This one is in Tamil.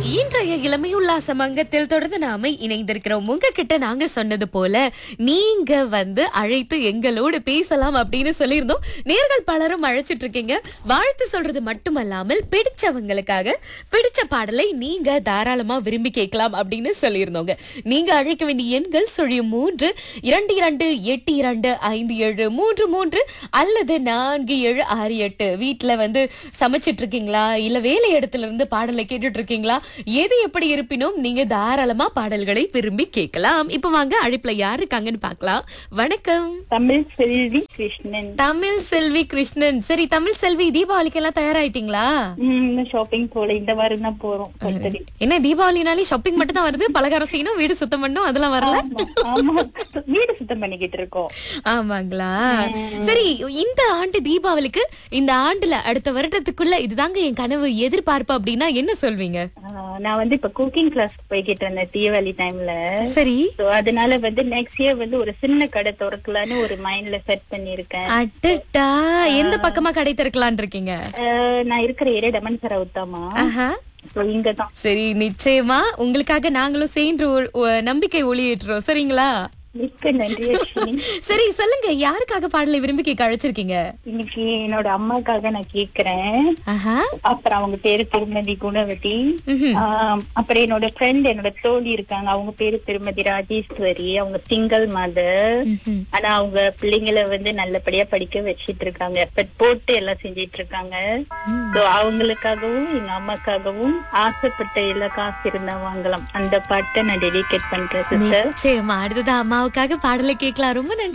இன்றைய இளமை உல்லாச மங்கத்தில் தொடர்ந்து நாம இணைந்திருக்கிறோம் உங்ககிட்ட நாங்க சொன்னது போல நீங்க வந்து அழைத்து எங்களோடு பேசலாம் அப்படின்னு சொல்லியிருந்தோம் நேர்கள் பலரும் அழைச்சிட்டு இருக்கீங்க வாழ்த்து சொல்றது மட்டுமல்லாமல் பிடிச்சவங்களுக்காக பிடிச்ச பாடலை நீங்க தாராளமா விரும்பி கேட்கலாம் அப்படின்னு சொல்லியிருந்தோங்க நீங்க அழைக்க வேண்டிய எண்கள் சுழியும் மூன்று இரண்டு இரண்டு எட்டு இரண்டு ஐந்து ஏழு மூன்று மூன்று அல்லது நான்கு ஏழு ஆறு எட்டு வீட்டுல வந்து சமைச்சிட்டு இருக்கீங்களா இல்ல வேலை இடத்துல இருந்து பாடலை கேட்டுட்டு இருக்கீங்களா எது எப்படி இருப்பினும் நீங்க தாராளமா பாடல்களை விரும்பி கேட்கலாம் இப்ப வாங்க அழைப்புல யாரு இருக்காங்கன்னு பார்க்கலாம் வணக்கம் தமிழ் செல்வி கிருஷ்ணன் தமிழ் செல்வி கிருஷ்ணன் சரி தமிழ் செல்வி தீபாவளிக்கு எல்லாம் தயாராயிட்டீங்களா ஷாப்பிங் போல இந்த வாரம் தான் போறோம் பர்த்டே என்ன தீபாவளினாலே ஷாப்பிங் மட்டும் தான் வருது பலகாரம் செய்யணும் வீடு சுத்தம் பண்ணணும் அதெல்லாம் வரல ஆமா வீடு சுத்தம் பண்ணிக்கிட்டு இருக்கோம் ஆமாங்களா சரி இந்த ஆண்டு தீபாவளிக்கு இந்த ஆண்டுல அடுத்த வருடத்துக்குள்ள இதுதாங்க என் கனவு எதிர்பார்ப்பு அப்படின்னா என்ன சொல்வீங்க ஆஹ் நான் வந்து இப்ப குக்கிங் கிளாஸ் போய்கிட்டு இருந்தேன் தீபாவளி டைம்ல சரி சோ அதனால வந்து நெக்ஸ்ட் இயர் வந்து ஒரு சின்ன கடை திறக்கலான்னு ஒரு மைண்ட்ல செட் பண்ணிருக்கேன் அடட்டா எந்த பக்கமா கடை திறக்கலான் இருக்கீங்க ஆஹ் நான் இருக்கிற ஏரியா டமன்சரா உத்தாமா ஆஹா சோ இங்கதான் சரி நிச்சயமா உங்களுக்காக நாங்களும் சேர்ந்து ஒ- ஒ- நம்பிக்கை ஒளியேற்றுறோம் சரிங்களா மிக்க நன்றி அஸ்வினி சரி சொல்லுங்க யாருக்காக பாடலை விரும்பி கேட்க அழைச்சிருக்கீங்க இன்னைக்கு என்னோட அம்மாக்காக நான் கேக்குறேன் ஆஹா அப்புறம் அவங்க பேரு திருமதி குணவதி ம்ஹும். ஆஹ் அப்புறம் என்னோட ஃப்ரெண்ட் என்னோட தோழி இருக்காங்க அவங்க பேரு திருமதி ராஜேஸ்வரி அவங்க சிங்கிள் மதர் ம்ஹும். ஆனா அவங்க பிள்ளைங்களை வந்து நல்லபடியா படிக்க வச்சிட்டு இருக்காங்க இப்ப போட்டு எல்லாம் செஞ்சிட்டு இருக்காங்க சோ அவங்களுக்காகவும் எங்க அம்மாக்காகவும் ஆசைப்பட்ட எல்லா காசு இருந்தா வாங்கலாம் அந்த பாட்டை நான் டெடிகேட் பண்றேன் சிஸ்டர் நிச்சயமா அடுத்தது அம்மாவுக்காக பாடலை கேட்கலாம் ரொம்ப நன்றி